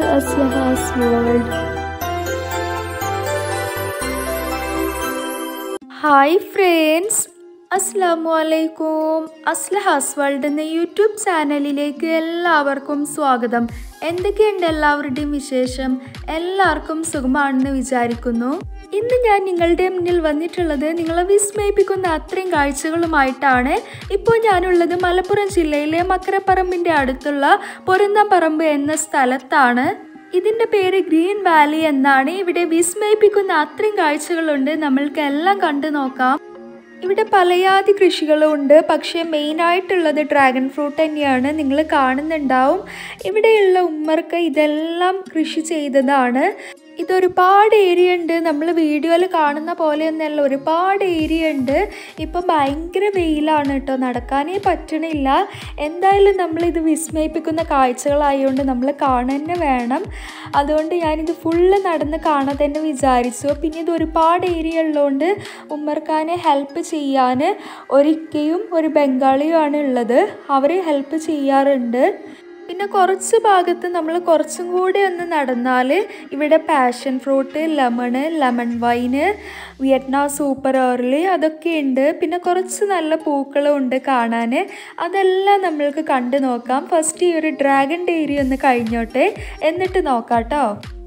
To അസ്ലഹാസ് world hi friends അസ്സാം വലൈക്കും അസ്ലഹാസ് വേൾഡ് എന്ന യൂട്യൂബ് ചാനലിലേക്ക് എല്ലാവർക്കും സ്വാഗതം എന്തൊക്കെയുണ്ട് എല്ലാവരുടെയും വിശേഷം എല്ലാവർക്കും സുഖമാണെന്ന് വിചാരിക്കുന്നു ഇന്ന് ഞാൻ നിങ്ങളുടെ മുന്നിൽ വന്നിട്ടുള്ളത് നിങ്ങളെ വിസ്മയിപ്പിക്കുന്ന അത്രയും കാഴ്ചകളുമായിട്ടാണ് ഇപ്പോൾ ഞാനുള്ളത് മലപ്പുറം ജില്ലയിലെ മക്കരപ്പറമ്പിൻ്റെ അടുത്തുള്ള പൊരുന്നപ്പറമ്പ് എന്ന സ്ഥലത്താണ് ഇതിൻ്റെ പേര് ഗ്രീൻ വാലി എന്നാണ് ഇവിടെ വിസ്മയിപ്പിക്കുന്ന അത്രയും കാഴ്ചകളുണ്ട് നമ്മൾക്ക് എല്ലാം കണ്ടു നോക്കാം ഇവിടെ പലയാതി കൃഷികളും ഉണ്ട് പക്ഷേ മെയിനായിട്ടുള്ളത് ഡ്രാഗൺ ഫ്രൂട്ട് തന്നെയാണ് നിങ്ങൾ കാണുന്നുണ്ടാവും ഇവിടെയുള്ള ഉമ്മർക്ക് ഇതെല്ലാം കൃഷി ചെയ്തതാണ് ഇതൊരുപാട് ഏരിയ ഉണ്ട് നമ്മൾ വീഡിയോയിൽ കാണുന്ന പോലെയൊന്നല്ല ഒരുപാട് ഏരിയ ഉണ്ട് ഇപ്പം ഭയങ്കര വെയിലാണ് കേട്ടോ നടക്കാനേ പറ്റണില്ല എന്തായാലും നമ്മളിത് വിസ്മയിപ്പിക്കുന്ന കാഴ്ചകളായതുകൊണ്ട് നമ്മൾ കാണുക തന്നെ വേണം അതുകൊണ്ട് ഞാനിത് ഫുള്ള് നടന്ന് കാണാൻ തന്നെ വിചാരിച്ചു പിന്നെ ഇത് ഒരുപാട് ഏരിയ ഉള്ളതുകൊണ്ട് ഉമ്മർഖാനെ ഹെൽപ്പ് ചെയ്യാൻ ഒരിക്കയും ഒരു ബംഗാളിയുമാണ് ഉള്ളത് അവർ ഹെൽപ്പ് ചെയ്യാറുണ്ട് പിന്നെ കുറച്ച് ഭാഗത്ത് നമ്മൾ കുറച്ചും കൂടി ഒന്ന് നടന്നാൽ ഇവിടെ passion fruit lemon lemon vine Vietnam super early അതൊക്കെ ഉണ്ട് പിന്നെ കുറച്ച് നല്ല പൂക്കളും ഉണ്ട് കാണാൻ അതെല്ലാം നമ്മൾക്ക് കണ്ടു നോക്കാം ഫസ്റ്റ് ഈ ഒരു ഡ്രാഗൺ ഡെയറി ഒന്ന് കഴിഞ്ഞോട്ടെ എന്നിട്ട് നോക്കാം കേട്ടോ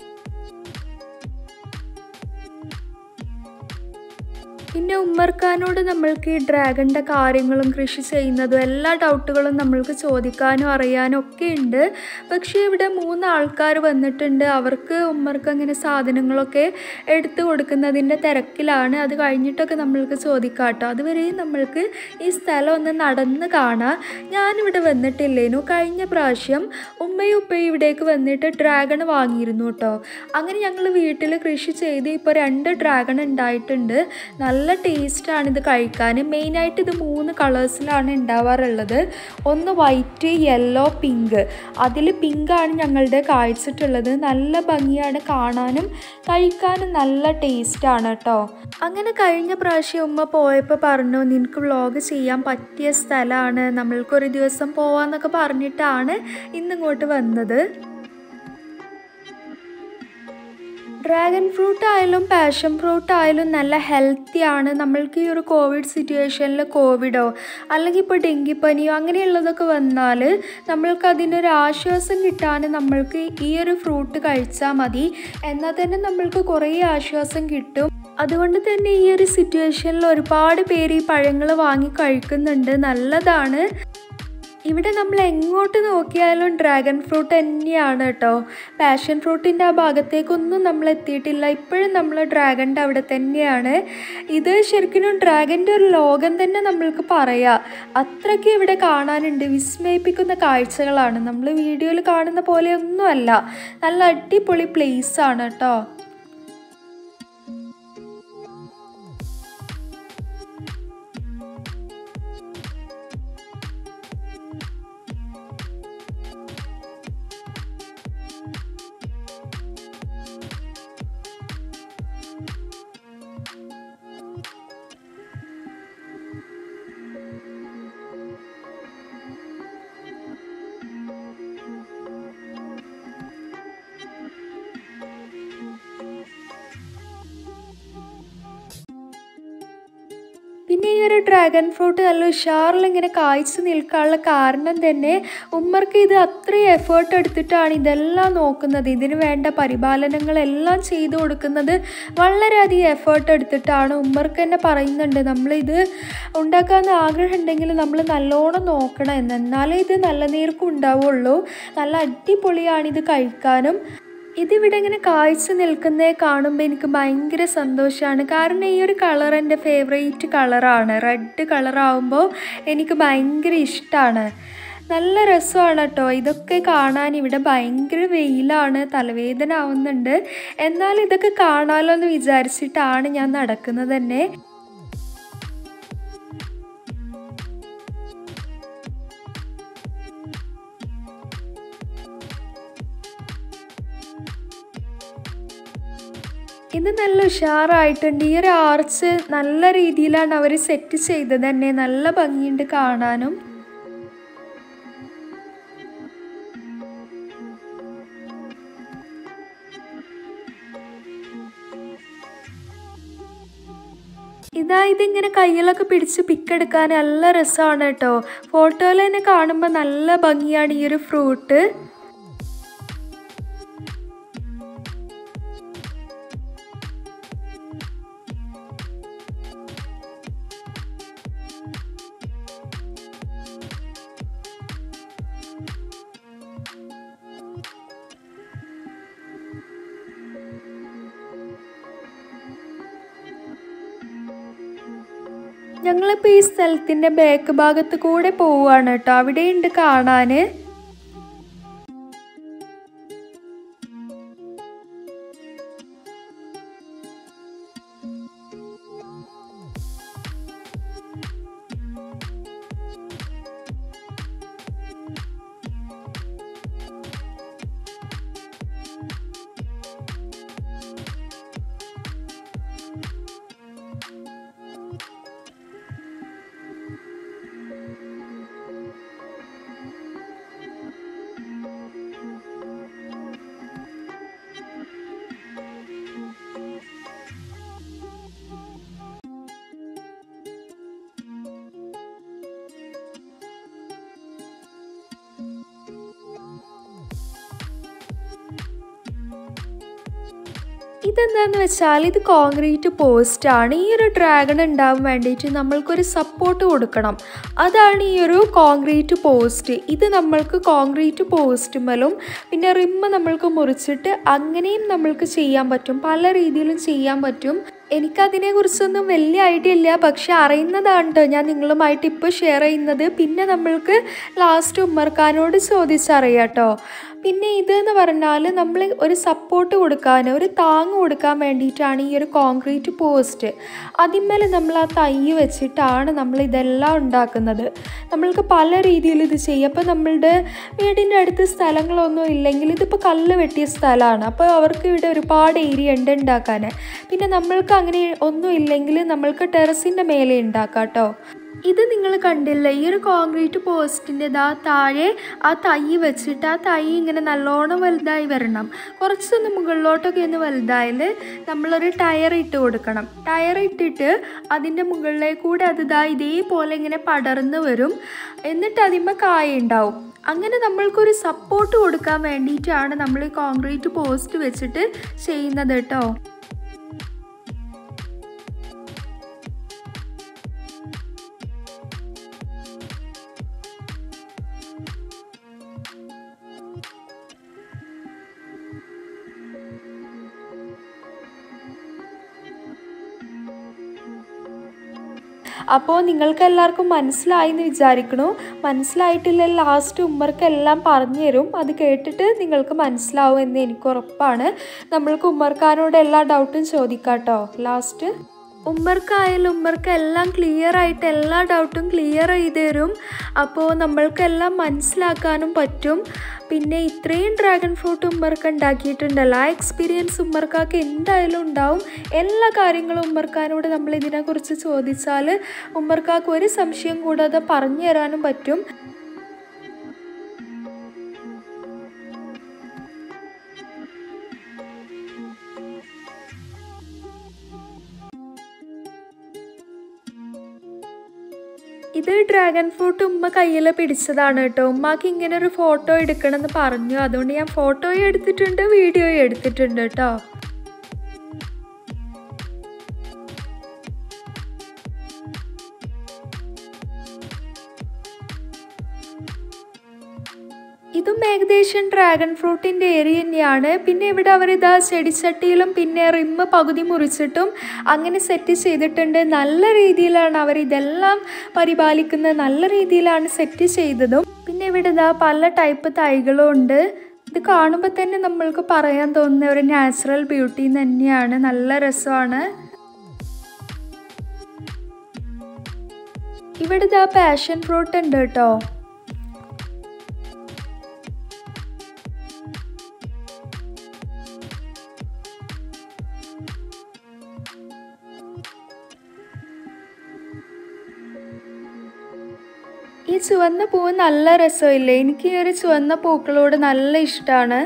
പിന്നെ ഉമ്മർഖാനോട് നമ്മൾക്ക് ഈ ഡ്രാഗണിൻ്റെ കാര്യങ്ങളും കൃഷി ചെയ്യുന്നതും എല്ലാ ഡൗട്ടുകളും നമ്മൾക്ക് ചോദിക്കാനും അറിയാനും ഒക്കെ ഉണ്ട് പക്ഷേ ഇവിടെ മൂന്ന് ആൾക്കാർ വന്നിട്ടുണ്ട് അവർക്ക് ഉമ്മർക്ക് അങ്ങനെ സാധനങ്ങളൊക്കെ എടുത്തു കൊടുക്കുന്നതിൻ്റെ തിരക്കിലാണ് അത് കഴിഞ്ഞിട്ടൊക്കെ നമ്മൾക്ക് ചോദിക്കാം കേട്ടോ അതുവരെയും നമ്മൾക്ക് ഈ സ്ഥലം ഒന്ന് നടന്ന് കാണാം ഞാനിവിടെ വന്നിട്ടില്ലേനു കഴിഞ്ഞ പ്രാവശ്യം ഉമ്മയും ഉപ്പയും ഇവിടേക്ക് വന്നിട്ട് ഡ്രാഗൺ വാങ്ങിയിരുന്നു കേട്ടോ അങ്ങനെ ഞങ്ങൾ വീട്ടിൽ കൃഷി ചെയ്ത് ഇപ്പോൾ രണ്ട് ഡ്രാഗൺ ഉണ്ടായിട്ടുണ്ട് നല്ല നല്ല ടേസ്റ്റാണ് ഇത് കഴിക്കാൻ മെയിനായിട്ട് ഇത് മൂന്ന് കളേഴ്സിലാണ് ഉണ്ടാവാറുള്ളത് ഒന്ന് വൈറ്റ് യെല്ലോ പിങ്ക് അതിൽ പിങ്കാണ് ഞങ്ങളുടെ കാഴ്ചിട്ടുള്ളത് നല്ല ഭംഗിയാണ് കാണാനും കഴിക്കാനും നല്ല ടേസ്റ്റാണ് കേട്ടോ അങ്ങനെ കഴിഞ്ഞ പ്രാവശ്യം ഉമ്മ പോയപ്പോൾ പറഞ്ഞു നിനക്ക് വ്ളോഗ് ചെയ്യാൻ പറ്റിയ സ്ഥലമാണ് നമ്മൾക്കൊരു ദിവസം പോവാന്നൊക്കെ പറഞ്ഞിട്ടാണ് ഇന്നിങ്ങോട്ട് വന്നത് ഡ്രാഗൺ ഫ്രൂട്ട് ആയാലും പാഷൻ ഫ്രൂട്ട് ആയാലും നല്ല ഹെൽത്തി ആണ് നമ്മൾക്ക് ഈ ഒരു കോവിഡ് സിറ്റുവേഷനിൽ കോവിഡോ അല്ലെങ്കിൽ ഇപ്പോൾ ഡെങ്കിപ്പനിയോ അങ്ങനെയുള്ളതൊക്കെ വന്നാൽ നമ്മൾക്ക് അതിനൊരു ആശ്വാസം കിട്ടാൻ നമ്മൾക്ക് ഈ ഒരു ഫ്രൂട്ട് കഴിച്ചാൽ മതി എന്നാൽ തന്നെ നമ്മൾക്ക് കുറേ ആശ്വാസം കിട്ടും അതുകൊണ്ട് തന്നെ ഈ ഒരു സിറ്റുവേഷനിൽ ഒരുപാട് പേര് ഈ പഴങ്ങൾ വാങ്ങി കഴിക്കുന്നുണ്ട് നല്ലതാണ് ഇവിടെ നമ്മൾ എങ്ങോട്ട് നോക്കിയാലും ഡ്രാഗൺ ഫ്രൂട്ട് തന്നെയാണ് കേട്ടോ പാഷൻ ഫ്രൂട്ടിൻ്റെ ആ ഭാഗത്തേക്കൊന്നും നമ്മൾ എത്തിയിട്ടില്ല ഇപ്പോഴും നമ്മൾ ഡ്രാഗണിൻ്റെ അവിടെ തന്നെയാണ് ഇത് ശരിക്കും ഡ്രാഗൻ്റെ ഒരു ലോകം തന്നെ നമ്മൾക്ക് പറയാം അത്രയ്ക്ക് ഇവിടെ കാണാനുണ്ട് വിസ്മയിപ്പിക്കുന്ന കാഴ്ചകളാണ് നമ്മൾ വീഡിയോയിൽ കാണുന്ന പോലെയൊന്നുമല്ല നല്ല അടിപൊളി പ്ലേസ് ആണ് കേട്ടോ പിന്നെ ഈ ഒരു ഡ്രാഗൺ ഫ്രൂട്ട് നല്ല ഉഷാറിൽ ഇങ്ങനെ കായ്ച്ചു നിൽക്കാനുള്ള കാരണം തന്നെ ഉമ്മർക്ക് ഇത് അത്രയും എഫേർട്ട് എടുത്തിട്ടാണ് ഇതെല്ലാം നോക്കുന്നത് ഇതിന് വേണ്ട പരിപാലനങ്ങളെല്ലാം ചെയ്തു കൊടുക്കുന്നത് വളരെയധികം എഫേർട്ട് എടുത്തിട്ടാണ് ഉമ്മർക്ക് തന്നെ പറയുന്നുണ്ട് നമ്മളിത് ഉണ്ടാക്കാമെന്ന് ആഗ്രഹം ഉണ്ടെങ്കിൽ നമ്മൾ നല്ലോണം നോക്കണം എന്ന് എന്നാലേ ഇത് നല്ല നേർക്കും ഉണ്ടാവുള്ളൂ നല്ല അടിപൊളിയാണ് ഇത് കഴിക്കാനും ഇതിവിടെ ഇങ്ങനെ കാഴ്ച നിൽക്കുന്നത് കാണുമ്പോൾ എനിക്ക് ഭയങ്കര സന്തോഷമാണ് കാരണം ഈ ഒരു കളർ എൻ്റെ ഫേവറേറ്റ് കളറാണ് റെഡ് കളറാവുമ്പോൾ എനിക്ക് ഭയങ്കര ഇഷ്ടമാണ് നല്ല രസമാണ് കേട്ടോ ഇതൊക്കെ കാണാൻ ഇവിടെ ഭയങ്കര വെയിലാണ് തലവേദന ആവുന്നുണ്ട് എന്നാൽ ഇതൊക്കെ കാണാമല്ലോ എന്ന് വിചാരിച്ചിട്ടാണ് ഞാൻ നടക്കുന്നത് തന്നെ ഇത് നല്ല ഉഷാറായിട്ടുണ്ട് ഈ ഒരു ആർച്ച് നല്ല രീതിയിലാണ് അവർ സെറ്റ് ചെയ്തത് തന്നെ നല്ല ഭംഗിയുണ്ട് കാണാനും ഇതാ ഇതിങ്ങനെ കയ്യിലൊക്കെ പിടിച്ച് പിക്കെടുക്കാൻ നല്ല രസമാണ് കേട്ടോ ഫോട്ടോയിൽ തന്നെ കാണുമ്പോൾ നല്ല ഭംഗിയാണ് ഈ ഒരു ഫ്രൂട്ട് ഞങ്ങളിപ്പോൾ ഈ സ്ഥലത്തിൻ്റെ ബാക്ക് ഭാഗത്ത് കൂടെ പോവുകയാണ് കേട്ടോ അവിടെയുണ്ട് കാണാൻ ഇതെന്താന്ന് വെച്ചാൽ ഇത് കോൺക്രീറ്റ് പോസ്റ്റ് ആണ് ഈ ഒരു ഡ്രാഗൺ ഉണ്ടാവാൻ വേണ്ടിയിട്ട് നമ്മൾക്കൊരു സപ്പോർട്ട് കൊടുക്കണം അതാണ് ഈ ഒരു കോൺക്രീറ്റ് പോസ്റ്റ് ഇത് നമ്മൾക്ക് കോൺക്രീറ്റ് പോസ്റ്റുമലും പിന്നെ റിമ്മ് നമ്മൾക്ക് മുറിച്ചിട്ട് അങ്ങനെയും നമ്മൾക്ക് ചെയ്യാൻ പറ്റും പല രീതിയിലും ചെയ്യാൻ പറ്റും എനിക്കതിനെ കുറിച്ചൊന്നും വലിയ ഐഡിയ ഇല്ല പക്ഷെ അറിയുന്നതാണ് കേട്ടോ ഞാൻ നിങ്ങളുമായിട്ട് ഇപ്പോൾ ഷെയർ ചെയ്യുന്നത് പിന്നെ നമ്മൾക്ക് ലാസ്റ്റ് ഉമ്മർക്കാനോട് ചോദിച്ചറിയാം കേട്ടോ പിന്നെ ഇത് എന്ന് പറഞ്ഞാൽ നമ്മൾ ഒരു സപ്പോർട്ട് കൊടുക്കാൻ ഒരു താങ്ങ് കൊടുക്കാൻ വേണ്ടിയിട്ടാണ് ഈ ഒരു കോൺക്രീറ്റ് പോസ്റ്റ് അതിന്മേൽ നമ്മൾ ആ തൈ വെച്ചിട്ടാണ് നമ്മൾ ഇതെല്ലാം ഉണ്ടാക്കുന്നത് നമ്മൾക്ക് പല രീതിയിൽ ഇത് ചെയ്യും അപ്പോൾ നമ്മളുടെ വീടിൻ്റെ അടുത്ത് സ്ഥലങ്ങളൊന്നും ഇല്ലെങ്കിൽ ഇതിപ്പോൾ കല്ല് വെട്ടിയ സ്ഥലമാണ് അപ്പോൾ അവർക്ക് ഇവിടെ ഒരുപാട് ഏരിയ ഉണ്ട് ഉണ്ടാക്കാൻ പിന്നെ നമ്മൾക്ക് അങ്ങനെ ഒന്നും ഇല്ലെങ്കിൽ നമ്മൾക്ക് ടെറസിൻ്റെ മേലെ ഉണ്ടാക്കാം കേട്ടോ ഇത് നിങ്ങൾ കണ്ടില്ല ഈ ഒരു കോൺക്രീറ്റ് പോസ്റ്റിൻ്റെ ഇതാ താഴെ ആ തൈ വെച്ചിട്ട് ആ തൈ ഇങ്ങനെ നല്ലോണം വലുതായി വരണം കുറച്ചൊന്ന് മുകളിലോട്ടൊക്കെ ഒന്ന് വലുതായാൽ നമ്മളൊരു ടയർ ഇട്ട് കൊടുക്കണം ടയർ ഇട്ടിട്ട് അതിൻ്റെ മുകളിലേക്ക് കൂടെ അത് ഇതാ ഇതേപോലെ ഇങ്ങനെ പടർന്ന് വരും എന്നിട്ട് അതിന്മേൽ കായ ഉണ്ടാവും അങ്ങനെ നമ്മൾക്കൊരു സപ്പോർട്ട് കൊടുക്കാൻ വേണ്ടിയിട്ടാണ് നമ്മൾ ഈ കോൺക്രീറ്റ് പോസ്റ്റ് വെച്ചിട്ട് ചെയ്യുന്നത് കേട്ടോ അപ്പോൾ നിങ്ങൾക്ക് എല്ലാവർക്കും മനസ്സിലായി എന്ന് വിചാരിക്കണു മനസ്സിലായിട്ടില്ല ലാസ്റ്റ് ഉമ്മർക്കെല്ലാം പറഞ്ഞു തരും അത് കേട്ടിട്ട് നിങ്ങൾക്ക് മനസ്സിലാവും എന്ന് എനിക്ക് ഉറപ്പാണ് നമ്മൾക്ക് ഉമ്മർക്കാനോട് എല്ലാ ഡൗട്ടും ചോദിക്കാം കേട്ടോ ലാസ്റ്റ് ഉമ്മർക്കായാലും ഉമ്മർക്ക് എല്ലാം ക്ലിയർ ആയിട്ട് എല്ലാ ഡൗട്ടും ക്ലിയർ ചെയ്ത് തരും അപ്പോൾ നമ്മൾക്കെല്ലാം മനസ്സിലാക്കാനും പറ്റും പിന്നെ ഇത്രയും ഡ്രാഗൺ ഫ്രൂട്ട് ഉമ്മർക്ക് ഉണ്ടാക്കിയിട്ടുണ്ടല്ലോ ആ എക്സ്പീരിയൻസ് ഉമ്മർക്കാക്ക് എന്തായാലും ഉണ്ടാവും എല്ലാ കാര്യങ്ങളും ഉമ്മർക്കാനോട് നമ്മൾ ഇതിനെക്കുറിച്ച് ചോദിച്ചാൽ ഉമ്മർക്കാക്ക് ഒരു സംശയം കൂടാതെ പറഞ്ഞു തരാനും പറ്റും ഇത് ഡ്രാഗൺ ഫ്രൂട്ട് ഉമ്മ കയ്യിൽ പിടിച്ചതാണ് കേട്ടോ ഉമ്മാക്ക് ഇങ്ങനെ ഒരു ഫോട്ടോ എടുക്കണമെന്ന് പറഞ്ഞു അതുകൊണ്ട് ഞാൻ ഫോട്ടോയും എടുത്തിട്ടുണ്ട് വീഡിയോയും എടുത്തിട്ടുണ്ട് കേട്ടോ ഇതും ഏകദേശം ഡ്രാഗൺ ഫ്രൂട്ടിൻ്റെ ഏരിയ തന്നെയാണ് പിന്നെ ഇവിടെ അവർ ഇതാ ചെടിച്ചട്ടിയിലും പിന്നെ റിമ്മ് പകുതി മുറിച്ചിട്ടും അങ്ങനെ സെറ്റ് ചെയ്തിട്ടുണ്ട് നല്ല രീതിയിലാണ് അവർ ഇതെല്ലാം പരിപാലിക്കുന്നത് നല്ല രീതിയിലാണ് സെറ്റ് ചെയ്തതും പിന്നെ ഇവിടെ ഇതാ പല ടൈപ്പ് തൈകളും ഉണ്ട് ഇത് കാണുമ്പോൾ തന്നെ നമ്മൾക്ക് പറയാൻ തോന്നുന്ന ഒരു നാച്ചുറൽ ബ്യൂട്ടി തന്നെയാണ് നല്ല രസമാണ് ഇവിടെ ഇതാ പാഷൻ ഫ്രൂട്ട് ഉണ്ട് കേട്ടോ ഈ ചുവന്ന പൂവ് നല്ല രസമില്ലേ എനിക്ക് ഈ ഒരു ചുവന്ന പൂക്കളോട് നല്ല ഇഷ്ടമാണ്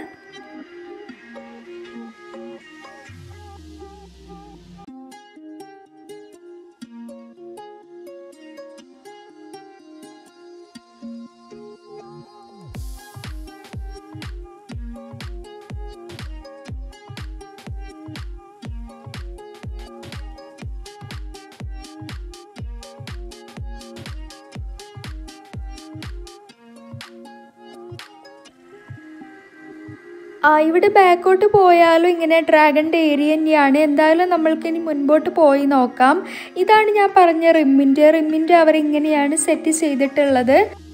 ആ ഇവിടെ ബാക്കോട്ട് പോയാലും ഇങ്ങനെ ഡ്രാഗണിൻ്റെ ഏരിയ തന്നെയാണ് എന്തായാലും നമ്മൾക്ക് ഇനി മുൻപോട്ട് പോയി നോക്കാം ഇതാണ് ഞാൻ പറഞ്ഞ റിമ്മിൻ്റെ റിമ്മിൻ്റെ അവരിങ്ങനെയാണ് സെറ്റ് ചെയ്തിട്ടുള്ളത്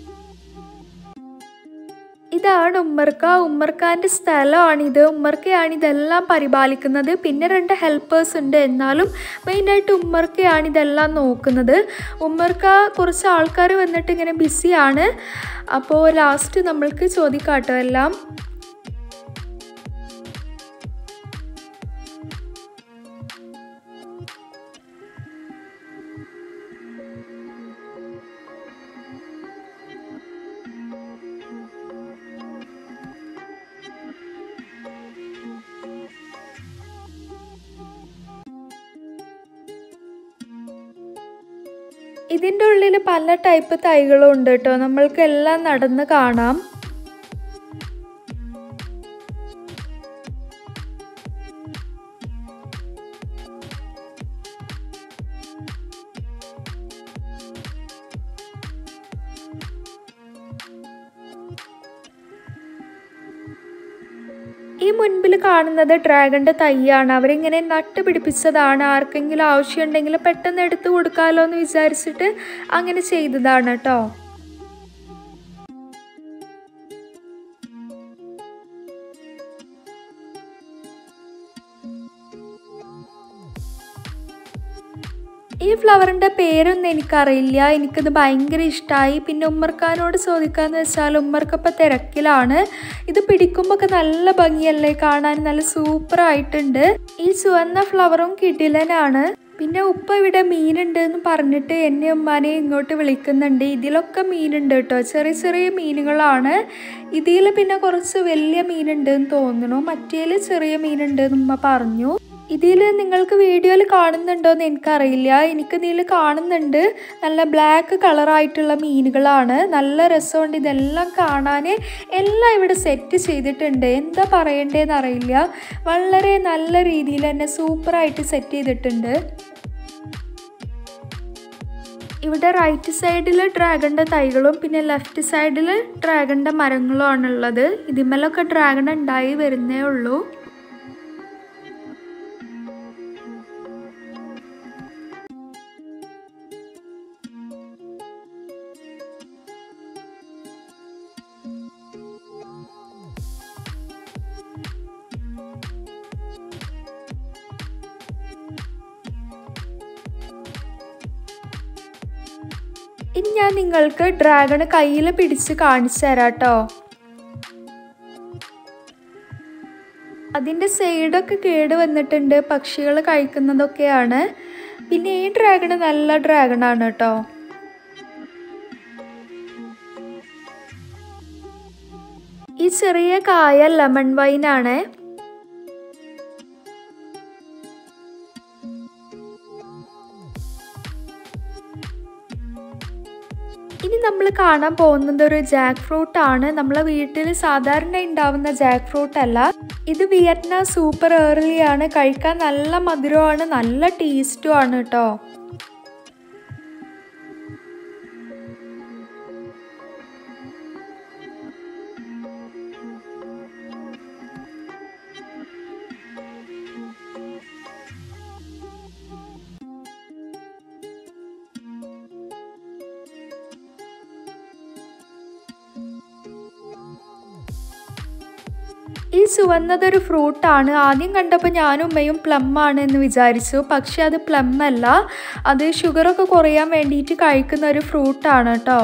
ഇതാണ് ഉമ്മർക്ക ഉമ്മർക്കാൻ്റെ സ്ഥലമാണിത് ഉമ്മർക്കയാണ് ഇതെല്ലാം പരിപാലിക്കുന്നത് പിന്നെ രണ്ട് ഹെൽപ്പേഴ്സ് ഉണ്ട് എന്നാലും മെയിനായിട്ട് ഉമ്മർക്കയാണ് ഇതെല്ലാം നോക്കുന്നത് ഉമ്മർക്ക കുറച്ച് ആൾക്കാർ വന്നിട്ട് ഇങ്ങനെ ബിസിയാണ് അപ്പോൾ ലാസ്റ്റ് നമ്മൾക്ക് ചോദിക്കാട്ടോ എല്ലാം ഇതിൻ്റെ ഉള്ളിൽ പല ടൈപ്പ് തൈകളും ഉണ്ട് കേട്ടോ നമ്മൾക്ക് എല്ലാം നടന്ന് കാണാം ഈ മുൻപിൽ കാണുന്നത് ഡ്രാഗണിൻ്റെ തൈയാണ് അവരിങ്ങനെ നട്ട് പിടിപ്പിച്ചതാണ് ആർക്കെങ്കിലും ആവശ്യമുണ്ടെങ്കിൽ പെട്ടെന്ന് എടുത്തു കൊടുക്കാമല്ലോ എന്ന് വിചാരിച്ചിട്ട് അങ്ങനെ ചെയ്തതാണ് കേട്ടോ ഈ ഫ്ലവറിൻ്റെ പേരൊന്നും എനിക്കറിയില്ല എനിക്കത് ഭയങ്കര ഇഷ്ടമായി പിന്നെ ഉമ്മർക്കാനോട് ചോദിക്കാന്ന് വെച്ചാൽ ഉമ്മർക്കപ്പം തിരക്കിലാണ് ഇത് പിടിക്കുമ്പോൾ ഒക്കെ നല്ല ഭംഗിയല്ലേ കാണാൻ നല്ല സൂപ്പർ ആയിട്ടുണ്ട് ഈ ചുവന്ന ഫ്ലവറും കിടിലനാണ് പിന്നെ ഉപ്പ ഇവിടെ മീനുണ്ട് എന്ന് പറഞ്ഞിട്ട് എന്നെ ഉമ്മാനെ ഇങ്ങോട്ട് വിളിക്കുന്നുണ്ട് ഇതിലൊക്കെ മീനുണ്ട് കേട്ടോ ചെറിയ ചെറിയ മീനുകളാണ് ഇതിൽ പിന്നെ കുറച്ച് വലിയ മീനുണ്ട് എന്ന് തോന്നുന്നു മറ്റേൽ ചെറിയ മീനുണ്ട് എന്ന് ഉമ്മ പറഞ്ഞു ഇതിൽ നിങ്ങൾക്ക് വീഡിയോയിൽ കാണുന്നുണ്ടോ എന്ന് എനിക്കറിയില്ല എനിക്ക് ഇതിൽ കാണുന്നുണ്ട് നല്ല ബ്ലാക്ക് കളറായിട്ടുള്ള മീനുകളാണ് നല്ല രസമുണ്ട് ഇതെല്ലാം കാണാൻ എല്ലാം ഇവിടെ സെറ്റ് ചെയ്തിട്ടുണ്ട് എന്താ പറയണ്ടേന്ന് അറിയില്ല വളരെ നല്ല രീതിയിൽ തന്നെ സൂപ്പറായിട്ട് സെറ്റ് ചെയ്തിട്ടുണ്ട് ഇവിടെ റൈറ്റ് സൈഡിൽ ഡ്രാഗണിൻ്റെ തൈകളും പിന്നെ ലെഫ്റ്റ് സൈഡിൽ ഡ്രാഗണിൻ്റെ മരങ്ങളും ആണുള്ളത് ഇതിന്മേലൊക്കെ ഡ്രാഗൺ ഉണ്ടായി വരുന്നേ ഉള്ളൂ ഇനി ഞാൻ നിങ്ങൾക്ക് ഡ്രാഗണ് കയ്യിൽ പിടിച്ച് കാണിച്ചു തരാം കേട്ടോ അതിൻ്റെ സൈഡൊക്കെ കേട് വന്നിട്ടുണ്ട് പക്ഷികൾ കഴിക്കുന്നതൊക്കെയാണ് പിന്നെ ഈ ഡ്രാഗണ് നല്ല ഡ്രാഗണാണ് കേട്ടോ ഈ ചെറിയ കായ ലെമൺ വൈനാണ് ഇനി നമ്മൾ കാണാൻ പോകുന്നത് ഒരു ജാക്ക് ഫ്രൂട്ട് ആണ് നമ്മളെ വീട്ടിൽ സാധാരണ ഉണ്ടാവുന്ന ജാക്ക് ഫ്രൂട്ട് അല്ല ഇത് വിയറ്റ്നാം സൂപ്പർ ഏർലി ആണ് കഴിക്കാൻ നല്ല മധുരമാണ് നല്ല ടേസ്റ്റും ആണ് കേട്ടോ ഈ ചുവന്നതൊരു ഫ്രൂട്ടാണ് ആദ്യം കണ്ടപ്പോൾ ഞാനും ഉമ്മയും പ്ലം ആണ് എന്ന് വിചാരിച്ചു പക്ഷെ അത് പ്ലം അല്ല അത് ഷുഗറൊക്കെ കുറയാൻ വേണ്ടിയിട്ട് കഴിക്കുന്ന ഒരു ഫ്രൂട്ടാണ് കേട്ടോ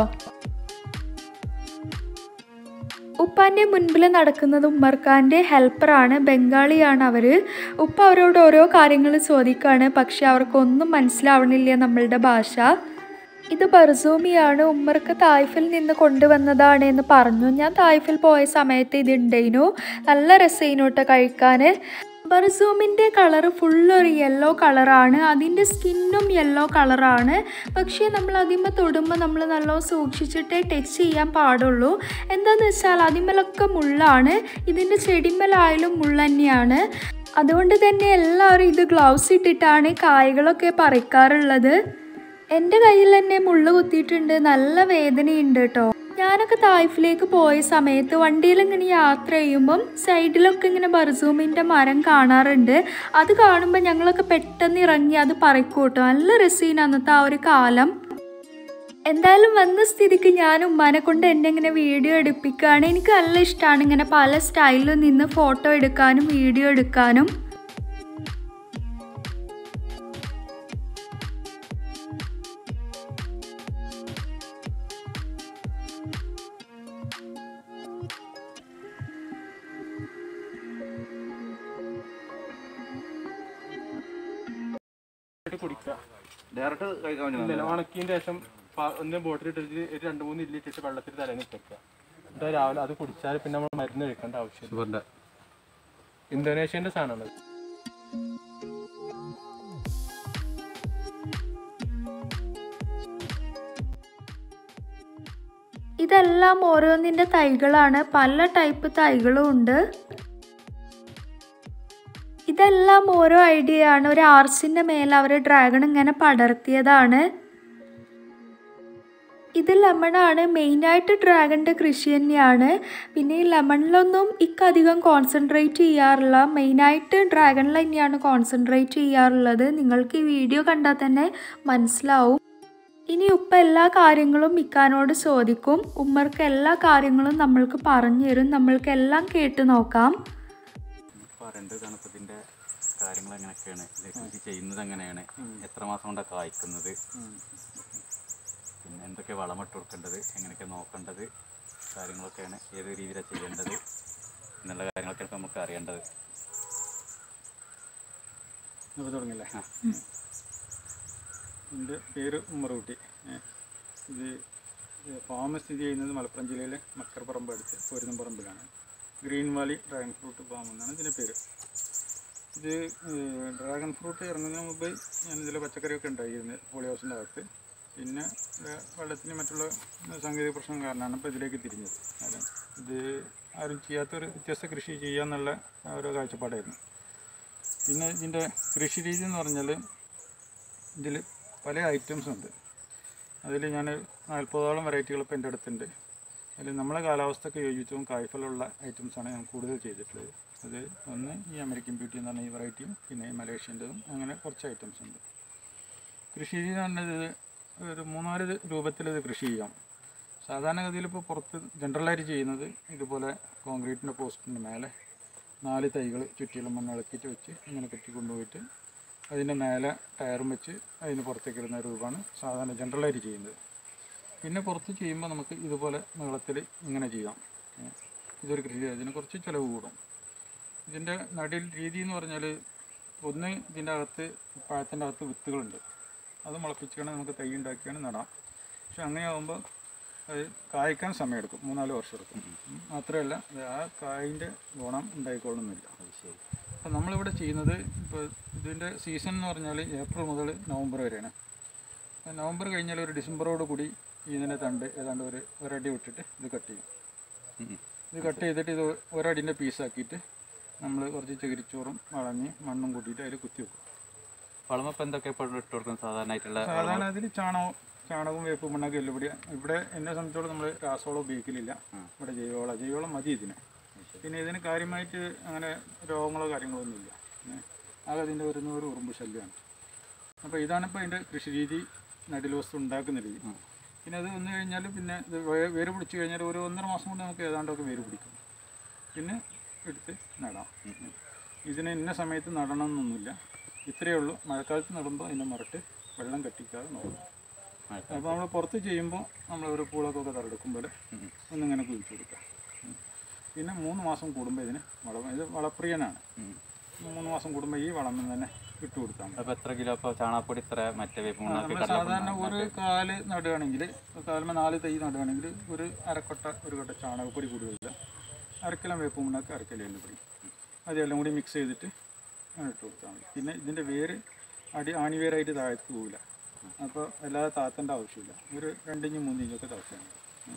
ഉപ്പാൻ്റെ മുൻപിൽ നടക്കുന്നത് ഉമ്മർഖാൻ്റെ ഹെൽപ്പറാണ് ബംഗാളിയാണ് അവർ ഉപ്പ അവരോട് ഓരോ കാര്യങ്ങൾ ചോദിക്കുകയാണ് പക്ഷെ അവർക്കൊന്നും മനസ്സിലാവണില്ല നമ്മളുടെ ഭാഷ ഇത് ബർസൂമിയാണ് ഉമ്മർക്ക് തായ്ഫിൽ നിന്ന് കൊണ്ടുവന്നതാണ് എന്ന് പറഞ്ഞു ഞാൻ തായ്ഫിൽ പോയ സമയത്ത് ഇത് ഉണ്ടായിരുന്നു നല്ല രസമായിരുന്നു കേട്ടോ കഴിക്കാൻ ബർസൂമിൻ്റെ കളറ് ഫുള്ളൊരു യെല്ലോ കളറാണ് അതിൻ്റെ സ്കിന്നും യെല്ലോ കളറാണ് പക്ഷേ നമ്മൾ അതിന്മേൽ തൊടുമ്പോൾ നമ്മൾ നല്ലോണം സൂക്ഷിച്ചിട്ടേ ടച്ച് ചെയ്യാൻ പാടുള്ളൂ എന്താണെന്ന് വെച്ചാൽ അതിന്മേലൊക്കെ മുള്ളാണ് ഇതിൻ്റെ ചെടിമേലായാലും മുള്ള തന്നെയാണ് അതുകൊണ്ട് തന്നെ എല്ലാവരും ഇത് ഗ്ലൗസ് ഇട്ടിട്ടാണ് കായകളൊക്കെ പറിക്കാറുള്ളത് എൻ്റെ കയ്യിൽ തന്നെ മുള്ളു കുത്തിയിട്ടുണ്ട് നല്ല വേദനയുണ്ട് കേട്ടോ ഞാൻ ഞാനൊക്കെ തായ്ഫിലേക്ക് പോയ സമയത്ത് വണ്ടിയിൽ ഇങ്ങനെ യാത്ര ചെയ്യുമ്പം സൈഡിലൊക്കെ ഇങ്ങനെ ബർസൂമിൻ്റെ മരം കാണാറുണ്ട് അത് കാണുമ്പോൾ ഞങ്ങളൊക്കെ പെട്ടെന്ന് ഇറങ്ങി അത് പറിക്കൂട്ടോ നല്ല രസീന അന്നത്തെ ആ ഒരു കാലം എന്തായാലും വന്ന സ്ഥിതിക്ക് ഞാൻ ഉമ്മാനെ കൊണ്ട് എന്നെ ഇങ്ങനെ വീഡിയോ എടുപ്പിക്കുകയാണ് എനിക്ക് നല്ല ഇഷ്ടമാണ് ഇങ്ങനെ പല സ്റ്റൈലിൽ നിന്ന് ഫോട്ടോ എടുക്കാനും വീഡിയോ എടുക്കാനും ആയിട്ട് കുടിക്കുക ഡയറക്റ്റ് കഴിക്കാൻ പറ്റുന്ന ഇല്ല ഉണക്കിയതിന് ശേഷം പ- ഒന്ന് ബോട്ടിൽ ഇട്ടിട്ട് ഒരു രണ്ട് മൂന്ന് ഇല്ലി ഇട്ടിട്ട് വെള്ളത്തിൽ തലേന്ന് ഇട്ടേക്കുക എന്നിട്ട് രാവിലെ അത് കുടിച്ചാൽ പിന്നെ നമ്മൾ മരുന്ന് കഴിക്കേണ്ട ആവശ്യമില്ല ഷുഗറിന്റെ ഇന്തോനേഷ്യന്റെ സാധനമാണ് ഇതെല്ലാം ഓരോന്നിൻ്റെ തൈകളാണ് പല ടൈപ്പ് തൈകളും ഉണ്ട് ഇതെല്ലാം ഓരോ ഐഡിയ ആണ് ഒരു ആർസിൻ്റെ മേലെ അവർ ഡ്രാഗൺ ഇങ്ങനെ പടർത്തിയതാണ് ഇത് ലെമണാണ് മെയിനായിട്ട് ഡ്രാഗണിൻ്റെ കൃഷി തന്നെയാണ് പിന്നെ ഈ ലെമണിലൊന്നും ഇക്കധികം കോൺസെൻട്രേറ്റ് ചെയ്യാറില്ല മെയിനായിട്ട് ഡ്രാഗണിൽ തന്നെയാണ് കോൺസെൻട്രേറ്റ് ചെയ്യാറുള്ളത് നിങ്ങൾക്ക് ഈ വീഡിയോ കണ്ടാൽ തന്നെ മനസ്സിലാവും ഇനി ഉപ്പ എല്ലാ കാര്യങ്ങളും ഇക്കാനോട് ചോദിക്കും ഉമ്മർക്ക് എല്ലാ കാര്യങ്ങളും നമ്മൾക്ക് പറഞ്ഞു തരും നമ്മൾക്ക് എല്ലാം കേട്ട് നോക്കാം പറയേണ്ടത് തണുപ്പത്തിന്റെ കാര്യങ്ങൾ എങ്ങനെയൊക്കെയാണ് ഇത് കൃഷി ചെയ്യുന്നത് എങ്ങനെയാണ് എത്ര മാസം കൊണ്ടാണ് കായ്ക്കുന്നത് പിന്നെ എന്തൊക്കെ വളമിട്ട് കൊടുക്കേണ്ടത് എങ്ങനെയൊക്കെ നോക്കേണ്ടത് കാര്യങ്ങളൊക്കെയാണ് ഏത് രീതിയിലാണ് ചെയ്യേണ്ടത് എന്നുള്ള കാര്യങ്ങളൊക്കെയാണ് നമുക്ക് അറിയേണ്ടത് അപ്പോൾ തുടങ്ങില്ലേ എൻ്റെ പേര് ഉമ്മറൂട്ടി ഏ, ഇത് ഫാം സ്ഥിതി ചെയ്യുന്നത് മലപ്പുറം ജില്ലയിലെ മക്കർപ്പറമ്പ് അടുത്ത് പോരുന്നപ്പറമ്പിലാണ് green valley dragon fruit farm എന്നാണ് ഇതിൻ്റെ പേര് ഇത് ഏ, ഡ്രാഗൺ ഫ്രൂട്ട് ഇറങ്ങുന്നതിന് മുമ്പ് ഞാൻ ഇതിൽ പച്ചക്കറിയൊക്കെ ഉണ്ടായിരുന്നു പോളി ഹൗസിൻ്റെ അകത്ത് പിന്നെ ഇത് വെള്ളത്തിന് മറ്റുള്ള സാങ്കേതിക പ്രശ്നം കാരണമാണ് ഇപ്പോൾ ഇതിലേക്ക് തിരിഞ്ഞത് അതെ ഇത് ആരും ചെയ്യാത്തൊരു വ്യത്യസ്ത കൃഷി ചെയ്യാന്നുള്ള ആ ഒരു കാഴ്ചപ്പാടായിരുന്നു പിന്നെ ഇതിൻ്റെ കൃഷി രീതി എന്ന് പറഞ്ഞാൽ ഇതിൽ പല ഐറ്റംസ് ഉണ്ട് അതിൽ ഞാൻ നാൽപ്പതോളം വെറൈറ്റികൾ ഇപ്പോൾ എൻ്റെ അടുത്തുണ്ട് അതിൽ നമ്മളെ കാലാവസ്ഥയ്ക്ക് യോജിച്ചതും കായ്ഫലമുള്ള ഐറ്റംസാണ് ഞാൻ കൂടുതൽ ചെയ്തിട്ടുള്ളത് അത് ഒന്ന് ഈ അമേരിക്കൻ ബ്യൂട്ടി എന്ന് പറഞ്ഞ ഈ വെറൈറ്റിയും പിന്നെ ഈ മലേഷ്യൻ്റെതും അങ്ങനെ കുറച്ച് ഐറ്റംസ് ഉണ്ട് കൃഷി രീതി എന്ന് പറഞ്ഞത് ഒരു മൂന്നാല് രൂപത്തിൽ ഇത് കൃഷി ചെയ്യാം സാധാരണഗതിയിൽ ഇപ്പോൾ പുറത്ത് ജനറലായിട്ട് ചെയ്യുന്നത് ഇതുപോലെ കോൺക്രീറ്റിൻ്റെ പോസ്റ്റിൻ്റെ മേലെ നാല് തൈകൾ ചുറ്റിലും മണ്ണ് ഇളക്കിയിട്ട് വെച്ച് ഇങ്ങനെ കെട്ടി കൊണ്ടുപോയിട്ട് അതിൻ്റെ മേലെ ടയറും വെച്ച് അതിന് പുറത്തേക്ക് ഇടുന്ന രൂപമാണ് സാധാരണ ജനറലായിട്ട് ചെയ്യുന്നത് പിന്നെ പുറത്ത് ചെയ്യുമ്പോൾ നമുക്ക് ഇതുപോലെ നീളത്തിൽ ഇങ്ങനെ ചെയ്യാം ഏ, ഇതൊരു കൃഷി ഇതിന് കുറച്ച് ചിലവ് കൂടും ഇതിൻ്റെ നടീൽ രീതി എന്ന് പറഞ്ഞാൽ ഒന്ന് ഇതിൻ്റെ അകത്ത് പഴത്തിൻ്റെ അകത്ത് വിത്തുകളുണ്ട് അത് മുളപ്പിച്ചാണ് നമുക്ക് തൈ ഉണ്ടാക്കിയാണ് നടാം പക്ഷെ അങ്ങനെ ആകുമ്പോൾ അത് കായ്ക്കാൻ സമയമെടുക്കും മൂന്നാല് വർഷം എടുക്കും ഉം. മാത്രമല്ല അത് ആ കായിൻ്റെ ഗുണം ഉണ്ടായിക്കൊള്ളുന്നില്ല അപ്പം നമ്മളിവിടെ ചെയ്യുന്നത് ഇപ്പോൾ ഇതിൻ്റെ സീസൺ എന്ന് പറഞ്ഞാൽ ഏപ്രിൽ മുതൽ നവംബർ വരെയാണ് അപ്പോൾ നവംബർ കഴിഞ്ഞാൽ ഒരു ഡിസംബറോട് കൂടി ഇതിൻ്റെ തണ്ട് ഏതാണ്ട് ഒരു ഒരടി വിട്ടിട്ട് ഇത് കട്ട് ചെയ്യും ഉം. ഇത് കട്ട് ചെയ്തിട്ട് ഇത് ഒരടിൻ്റെ പീസാക്കിയിട്ട് നമ്മൾ കുറച്ച് ചകിരിച്ചോറും വളഞ്ഞ് മണ്ണും കൂട്ടിയിട്ട് അതിൽ കുത്തി വെക്കും വളമപ്പം എന്തൊക്കെ ഇപ്പോൾ ഇട്ട് കൊടുക്കുന്നത് സാധാരണയായിട്ടുള്ള സാധാരണ അതിൽ ചാണകം ചാണകവും വേപ്പ് മണ്ണൊക്കെ എല്ലുപൊടി ഇവിടെ എന്നെ സംബന്ധിച്ചോളം നമ്മൾ രാസവളം ഉപയോഗിക്കലില്ല ഇവിടെ ജൈവവളം ജൈവവളം മതി ഇതിന് പിന്നെ ഇതിന് കാര്യമായിട്ട് അങ്ങനെ രോഗങ്ങളോ കാര്യങ്ങളോ ഒന്നുമില്ല ഏ, ആകെ അതിൻ്റെ വരുന്ന ഒരു ഉറുമ്പ് ശല്യമാണ് അപ്പോൾ ഇതാണ് ഇപ്പോൾ അതിൻ്റെ കൃഷി രീതി നടിൽ വസ്തു ഉണ്ടാക്കുന്ന രീതി പിന്നെ അത് വന്നു കഴിഞ്ഞാൽ പിന്നെ ഇത് വേ- വേര് പിടിച്ച് കഴിഞ്ഞാൽ ഒരു ഒന്നര മാസം കൊണ്ട് നമുക്ക് ഏതാണ്ടൊക്കെ വേര് പിടിക്കും പിന്നെ എടുത്ത് നടാം ഇതിന് ഇന്ന സമയത്ത് നടണം എന്നൊന്നുമില്ല ഇത്രയേ ഉള്ളൂ മഴക്കാലത്ത് നടുമ്പോൾ അതിൻ്റെ മറട്ട് വെള്ളം കെട്ടിക്കാതെ നോക്കണം അപ്പോൾ നമ്മൾ പുറത്ത് ചെയ്യുമ്പോൾ നമ്മൾ ഒരു പൂളക്കൊക്കെ തറെടുക്കുമ്പോൾ ഒന്നിങ്ങനെ കുഴിച്ചു കൊടുക്കുക ഉം. പിന്നെ മൂന്ന് മാസം കൂടുമ്പോൾ ഇതിന് വളം ഇത് വളപ്രിയനാണ് മൂന്ന് മാസം കൂടുമ്പോൾ ഈ വളം തന്നെ ഇട്ട് കൊടുത്താൽ മതി അപ്പോൾ എത്ര കിലോ ഇപ്പോൾ ചാണകപ്പൊടി ഇത്ര മറ്റേ വേപ്പ് മണ്ണാക്കി നമ്മൾ സാധാരണ ഒരു കാല് നടുകയാണെങ്കിൽ കാലുമ്പോൾ നാല് തൈ നടുകയാണെങ്കിൽ ഒരു അരക്കൊട്ട ഒരു കൊട്ട ചാണകപ്പൊടി കൂടുതലില്ല അരക്കിലം വേപ്പ് മണ്ണാക്ക് അരക്കിലം എല്ലുപൊടി അതെല്ലാം കൂടി മിക്സ് ചെയ്തിട്ട് അങ്ങനെ ഇട്ട് കൊടുത്താൽ മതി പിന്നെ ഇതിൻ്റെ വേര് അടി ആണിവേരായിട്ട് താഴത്തേക്ക് പോകില്ല അപ്പോൾ അല്ലാതെ താത്തേണ്ട ആവശ്യമില്ല ഒരു രണ്ടിഞ്ച് മൂന്നിഞ്ചൊക്കെ താഴ്ത്താൻ മതി ഉം.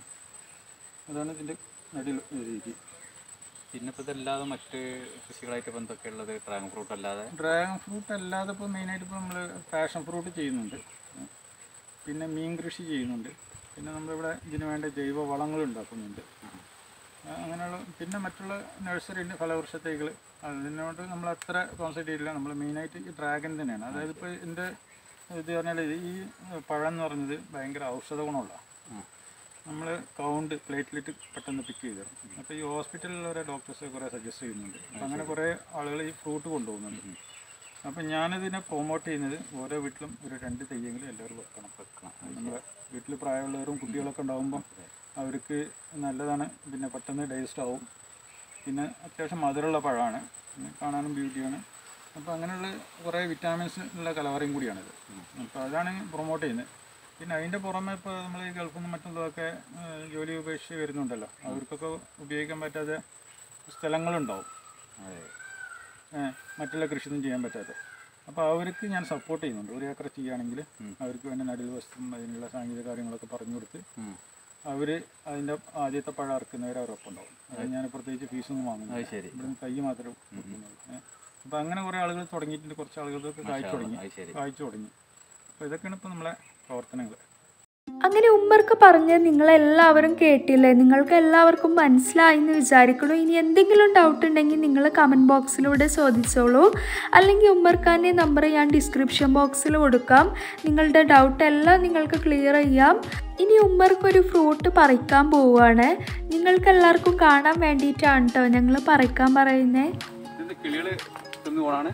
അതാണ് ഇതിൻ്റെ നടിയിൽ രീതി പിന്നെ ഇപ്പോൾ ഇതല്ലാതെ മറ്റ് കൃഷികളായിട്ട് ഇപ്പോൾ എന്തൊക്കെ ഉള്ളത് ഡ്രാഗൺ ഫ്രൂട്ട് അല്ലാതെ ഡ്രാഗൺ ഫ്രൂട്ട് അല്ലാതെ ഇപ്പോൾ മെയിനായിട്ട് ഇപ്പോൾ നമ്മൾ പാഷൻ ഫ്രൂട്ട് ചെയ്യുന്നുണ്ട് ഉം. പിന്നെ മീൻ കൃഷി ചെയ്യുന്നുണ്ട് പിന്നെ നമ്മളിവിടെ ഇതിന് വേണ്ട ജൈവ വളങ്ങൾ ഉണ്ടാക്കുന്നുണ്ട് ആ, അങ്ങനെയുള്ള പിന്നെ മറ്റുള്ള നഴ്സറിൻ്റെ ഫലവൃക്ഷ തൈകൾ അതിനോട് നമ്മൾ അത്ര കോൺസെൻട്രേറ്റ് ചെയ്യില്ല നമ്മൾ മെയിനായിട്ട് ഈ ഡ്രാഗൺ തന്നെയാണ് അതായത് ഇപ്പോൾ എൻ്റെ ഇത് പറഞ്ഞാൽ ഈ പഴം എന്ന് പറയുന്നത് ഭയങ്കര ഔഷധ ഗുണമുള്ള നമ്മൾ കൗണ്ട് പ്ലേറ്റ്ലെറ്റ് പെട്ടെന്ന് പിക്ക് ചെയ്ത് തരും അപ്പോൾ ഈ ഹോസ്പിറ്റലിലുള്ള ഡോക്ടേഴ്സ് കുറേ സജസ്റ്റ് ചെയ്യുന്നുണ്ട് അപ്പോൾ അങ്ങനെ കുറേ ആളുകൾ ഈ ഫ്രൂട്ട് കൊണ്ടുപോകുന്നുണ്ട് അപ്പം ഞാനിതിനെ പ്രൊമോട്ട് ചെയ്യുന്നത് ഓരോ വീട്ടിലും ഒരു രണ്ട് തെയ്യെങ്കിലും എല്ലാവരും വെക്കണം വെക്കണം നമ്മുടെ വീട്ടിൽ പ്രായമുള്ളവരും കുട്ടികളൊക്കെ ഉണ്ടാകുമ്പോൾ അവർക്ക് നല്ലതാണ് പിന്നെ പെട്ടെന്ന് ഡൈജസ്റ്റ് ആവും പിന്നെ അത്യാവശ്യം മധുരമുള്ള പഴമാണ് പിന്നെ കാണാനും ബ്യൂട്ടിയാണ് അപ്പോൾ അങ്ങനെയുള്ള കുറേ വിറ്റാമിൻസ് ഉള്ള കലവറയും കൂടിയാണിത് അപ്പോൾ അതാണ് പ്രൊമോട്ട് ചെയ്യുന്നത് പിന്നെ അതിൻ്റെ പുറമെ ഇപ്പോൾ നമ്മൾ ഈ ഗൾഫിൽ നിന്ന് മറ്റുള്ളതൊക്കെ ഏഹ്, ജോലി ഉപേക്ഷിച്ച് വരുന്നുണ്ടല്ലോ അവർക്കൊക്കെ ഉപയോഗിക്കാൻ പറ്റാത്ത സ്ഥലങ്ങളുണ്ടാവും ഏഹ്, മറ്റുള്ള കൃഷിയൊന്നും ചെയ്യാൻ പറ്റാത്ത അപ്പോൾ അവർക്ക് ഞാൻ സപ്പോർട്ട് ചെയ്യുന്നുണ്ട് ഒരു ഏക്കർ ചെയ്യുകയാണെങ്കിൽ അവർക്ക് വേണ്ട നടിൽ വസ്തുവും അതിനുള്ള സാങ്കേതിക കാര്യങ്ങളൊക്കെ പറഞ്ഞു കൊടുത്ത് അവർ അതിൻ്റെ ആദ്യത്തെ പഴം അറക്കുന്നവർ അവരൊപ്പം ഉണ്ടാവും അത് ഞാൻ പ്രത്യേകിച്ച് ഫീസൊന്നും വാങ്ങുന്നില്ല അത് ശരി ഇവിടുന്ന് തൈ മാത്രമേ കൊടുക്കുന്നുള്ളൂ ഏഹ്. അപ്പോൾ അങ്ങനെ കുറേ ആളുകൾ തുടങ്ങിയിട്ടുണ്ട് കുറച്ച് ആളുകൾക്ക് കായ്ച്ചു തുടങ്ങി അത് ശരി കായ്ച്ചു തുടങ്ങി അപ്പോൾ ഇതൊക്കെയാണ് ഇപ്പോൾ നമ്മളെ പ്രവർത്തനങ്ങൾ അങ്ങനെ ഉമ്മർക്ക് പറഞ്ഞ് നിങ്ങളെല്ലാവരും കേട്ടില്ലേ നിങ്ങൾക്ക് എല്ലാവർക്കും മനസ്സിലായി എന്ന് വിചാരിക്കണു ഇനി എന്തെങ്കിലും ഡൗട്ട് ഉണ്ടെങ്കിൽ നിങ്ങൾ കമൻറ്റ് ബോക്സിലൂടെ ചോദിച്ചോളൂ അല്ലെങ്കിൽ ഉമ്മർഖാൻ്റെ നമ്പർ ഞാൻ ഡിസ്ക്രിപ്ഷൻ ബോക്സിൽ കൊടുക്കാം നിങ്ങളുടെ ഡൗട്ട് എല്ലാം നിങ്ങൾക്ക് ക്ലിയർ ചെയ്യാം ഇനി ഉമ്മർക്കൊരു ഫ്രൂട്ട് പറിക്കാൻ പോവുകയാണ് നിങ്ങൾക്ക് എല്ലാവർക്കും കാണാൻ വേണ്ടിയിട്ടാണ് കേട്ടോ ഞങ്ങൾ പറിക്കാൻ പറയുന്നത് ഇത് കിളികൾ തിന്നു പോണാണ്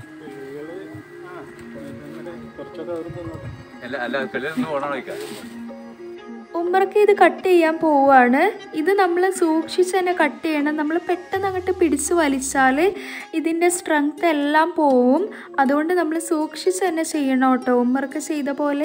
കുറച്ചൊക്കെ അവർ തന്നോട്ടെ അല്ല അല്ല കിളികൾ തിന്നു പോണാണ് ചോദിക്കാം ഉമ്മർക്ക് ഇത് കട്ട് ചെയ്യാൻ പോവാണ് ഇത് നമ്മൾ സൂക്ഷിച്ച് തന്നെ കട്ട് ചെയ്യണം നമ്മൾ പെട്ടെന്ന് അങ്ങോട്ട് പിടിച്ച് വലിച്ചാൽ ഇതിൻ്റെ സ്ട്രെങ്ത് എല്ലാം പോവും അതുകൊണ്ട് നമ്മൾ സൂക്ഷിച്ച് തന്നെ ചെയ്യണം കേട്ടോ ഉമ്മർക്ക് ചെയ്ത പോലെ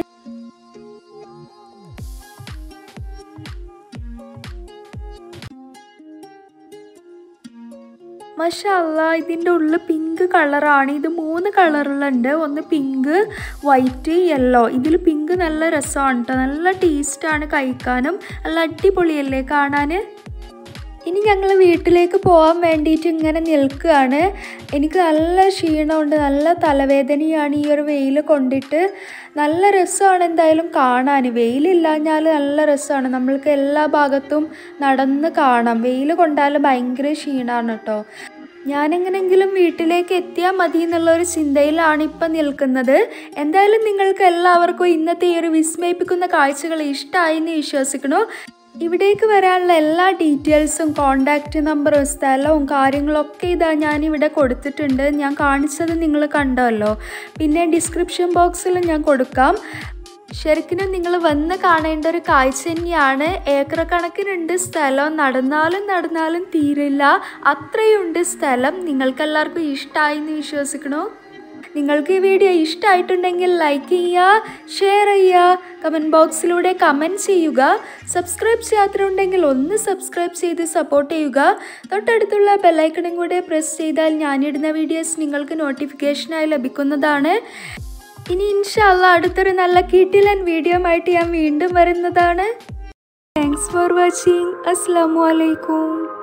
മഷാല്ല ഇതിൻ്റെ ഉള്ളിൽ പിങ്ക് കളറാണ് ഇത് മൂന്ന് കളറിലുണ്ട് ഒന്ന് പിങ്ക് വൈറ്റ് യെല്ലോ ഇതിൽ പിങ്ക് നല്ല രസമാണ് കേട്ടോ നല്ല ടേസ്റ്റാണ് കഴിക്കാനും നല്ല അടിപൊളിയല്ലേ കാണാൻ ഇനി ഞങ്ങൾ വീട്ടിലേക്ക് പോകാൻ വേണ്ടിയിട്ട് ഇങ്ങനെ നിൽക്കുകയാണ് എനിക്ക് നല്ല ക്ഷീണമുണ്ട് നല്ല തലവേദനയാണ് ഈ ഒരു വെയിൽ കൊണ്ടിട്ട് നല്ല രസമാണ് എന്തായാലും കാണാൻ വെയിലില്ലാഞ്ഞാൽ നല്ല രസമാണ് നമ്മൾക്ക് എല്ലാ ഭാഗത്തും നടന്ന് കാണാം വെയിൽ കൊണ്ടാൽ ഭയങ്കര ക്ഷീണമാണ് കേട്ടോ ഞാനെങ്ങനെങ്കിലും വീട്ടിലേക്ക് എത്തിയാൽ മതി എന്നുള്ളൊരു ചിന്തയിലാണ് ഇപ്പം നിൽക്കുന്നത് എന്തായാലും നിങ്ങൾക്ക് എല്ലാവർക്കും ഇന്നത്തെ ഈ ഒരു വിസ്മയിപ്പിക്കുന്ന കാഴ്ചകൾ ഇഷ്ടമായി എന്ന് വിശ്വസിക്കണു ഇവിടേക്ക് വരാനുള്ള എല്ലാ ഡീറ്റെയിൽസും കോണ്ടാക്റ്റ് നമ്പറും സ്ഥലവും കാര്യങ്ങളൊക്കെ ഇതാ ഞാനിവിടെ കൊടുത്തിട്ടുണ്ട് ഞാൻ കാണിച്ചത് നിങ്ങൾ കണ്ടല്ലോ പിന്നെ ഡിസ്ക്രിപ്ഷൻ ബോക്സിൽ ഞാൻ കൊടുക്കാം ശരിക്കും നിങ്ങൾ വന്ന് കാണേണ്ട ഒരു കാഴ്ച തന്നെയാണ് ഏക്കർ കണക്കിനുണ്ട് സ്ഥലം നടന്നാലും നടന്നാലും തീരില്ല അത്രയുണ്ട് സ്ഥലം നിങ്ങൾക്കെല്ലാവർക്കും ഇഷ്ടമായി എന്ന് വിശ്വസിക്കണോ നിങ്ങൾക്ക് ഈ വീഡിയോ ഇഷ്ടമായിട്ടുണ്ടെങ്കിൽ ലൈക്ക് ചെയ്യുക ഷെയർ ചെയ്യുക കമൻറ്റ് ബോക്സിലൂടെ കമൻറ്റ് ചെയ്യുക സബ്സ്ക്രൈബ് ചെയ്യാത്തതുണ്ടെങ്കിൽ ഒന്ന് സബ്സ്ക്രൈബ് ചെയ്ത് സപ്പോർട്ട് ചെയ്യുക തൊട്ടടുത്തുള്ള ബെല്ലൈക്കണും കൂടെ പ്രസ് ചെയ്താൽ ഞാനിടുന്ന വീഡിയോസ് നിങ്ങൾക്ക് നോട്ടിഫിക്കേഷനായി ലഭിക്കുന്നതാണ് ഇനി ഇൻഷാല്ല അടുത്തൊരു നല്ല കിട്ടിലൻ വീഡിയോ ആയിട്ട് ഞാൻ വീണ്ടും വരുന്നതാണ് താങ്ക്സ് ഫോർ വാച്ചിങ് അസ്സാം വലൈക്കും